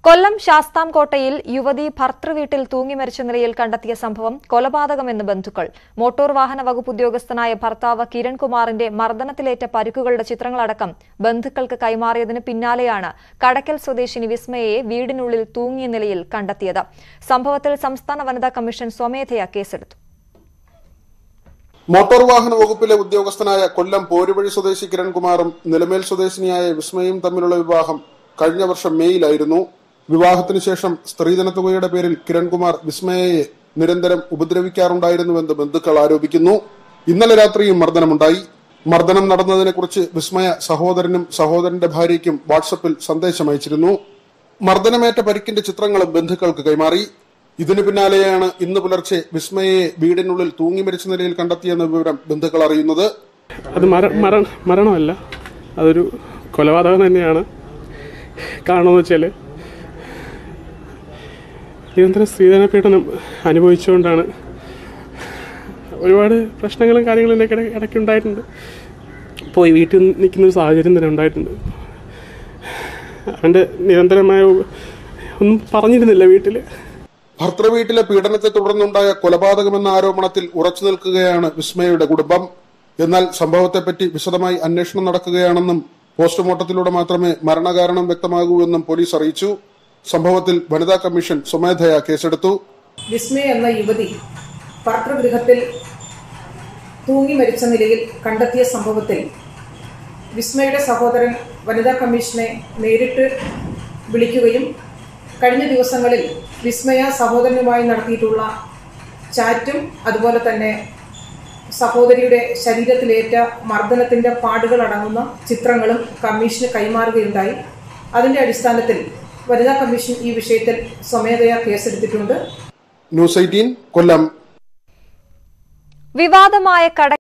കൊല്ലം ശാസ്താംകോട്ടയിൽ യുവതി ഭർത്തൃവീട്ടിൽ തൂങ്ങി മരിച്ച നിലയിൽ കണ്ടെത്തിയ സംഭവം കൊലപാതകമെന്ന് ബന്ധുക്കൾ മോട്ടോർ വാഹന വകുപ്പ് ഉദ്യോഗസ്ഥനായ ഭർത്താവ് കിരൺകുമാറിന്റെ മർദ്ദനത്തിലേറ്റ പരിക്കുകളുടെ ചിത്രങ്ങളടക്കം ബന്ധുക്കൾക്ക് കൈമാറിയതിന് പിന്നാലെയാണ് കടക്കൽ സ്വദേശിനി വിസ്മയയെ വീടിനുള്ളിൽ തൂങ്ങിയ നിലയിൽ കണ്ടെത്തിയത് സംഭവത്തിൽ സംസ്ഥാന വനിതാ കമ്മീഷൻ സ്വമേധയാ കേസെടുത്തു മോട്ടോർ വാഹന വകുപ്പിലെ ഉദ്യോഗസ്ഥനായ കൊല്ലം പോരുവഴി സ്വദേശി കിരൺകുമാറും നിലമേൽ സ്വദേശിനിയായ വിസ്മയും തമ്മിലുള്ള വിവാഹം കഴിഞ്ഞ വർഷം മെയ്യിലായിരുന്നു വിവാഹത്തിന് ശേഷം സ്ത്രീധന തുകയുടെ പേരിൽ കിരൺകുമാർ വിസ്മയയെ നിരന്തരം ഉപദ്രവിക്കാറുണ്ടായിരുന്നുവെന്ന് ബന്ധുക്കൾ ആരോപിക്കുന്നു ഇന്നലെ രാത്രിയും മർദ്ദനമുണ്ടായി മർദ്ദനം നടന്നതിനെക്കുറിച്ച് വിസ്മയ സഹോദരനും സഹോദരന്റെ ഭാര്യയ്ക്കും വാട്സപ്പിൽ സന്ദേശം അയച്ചിരുന്നു മർദ്ദനമേറ്റ പരിക്കിന്റെ ചിത്രങ്ങളും ബന്ധുക്കൾക്ക് കൈമാറി ഇതിനു പിന്നാലെയാണ് ഇന്ന് പുലർച്ചെ വിസ്മയയെ വീടിനുള്ളിൽ തൂങ്ങി മരിച്ച നിലയിൽ കണ്ടെത്തിയെന്ന വിവരം ബന്ധുക്കൾ അറിയുന്നത് അത് മര മര മരണമല്ല അതൊരു കൊലപാതകം തന്നെയാണ് കാരണമെന്ന് വെച്ചാൽ നിരന്തരം സ്ത്രീധന പീഡനം അനുഭവിച്ചുകൊണ്ടാണ് ഒരുപാട് പ്രശ്നങ്ങളും കാര്യങ്ങളും എൻ്റെ ഇടയ്ക്ക് ഇടയ്ക്ക് ഉണ്ടായിട്ടുണ്ട് പോയി വീട്ടിൽ നിൽക്കുന്ന ഒരു സാഹചര്യം തന്നെ ഉണ്ടായിട്ടുണ്ട് അവൻ്റെ നിരന്തരമായ ഒന്നും പറഞ്ഞിരുന്നില്ല വീട്ടിൽ ഭർത്തൃവീട്ടിലെ പീഡനത്തെ തുടർന്നുണ്ടായ കൊലപാതകമെന്ന ആരോപണത്തിൽ ഉറച്ചു നിൽക്കുകയാണ് വിസ്മയയുടെ കുടുംബം എന്നാൽ സംഭവത്തെപ്പറ്റി വിശദമായി അന്വേഷണം നടക്കുകയാണെന്നും പോസ്റ്റ്മോർട്ടത്തിലൂടെ മാത്രമേ മരണകാരണം വ്യക്തമാകൂ എന്നും പോലീസ് അറിയിച്ചു സംഭവത്തിൽ വനിതാ കമ്മീഷൻ സ്വമേധയാ കേസെടുത്തു വിസ്മയ എന്ന യുവതി ഭർത്തൃഗൃഹത്തിൽ തൂങ്ങി മരിച്ച നിലയിൽ കണ്ടെത്തിയ സംഭവത്തിൽ വിസ്മയുടെ സഹോദരൻ വനിതാ കമ്മീഷനെ നേരിട്ട് വിളിക്കുകയും കഴിഞ്ഞ ദിവസങ്ങളിൽ വിസ്മയ സഹോദരനുമായി നടത്തിയിട്ടുള്ള ചാറ്റും അതുപോലെ തന്നെ സഹോദരിയുടെ ശരീരത്തിലേറ്റ മർദ്ദനത്തിന്റെ പാടുകൾ അടങ്ങുന്ന ചിത്രങ്ങളും കമ്മീഷന് കൈമാറുകയുണ്ടായി അതിന്റെ അടിസ്ഥാനത്തിൽ വനിതാ കമ്മീഷൻ ഈ വിഷയത്തിൽ സ്വമേധയാ കേസെടുത്തിട്ടുണ്ട് ന്യൂസ് എയ്റ്റീൻ കൊല്ലം വിവാദമായ കട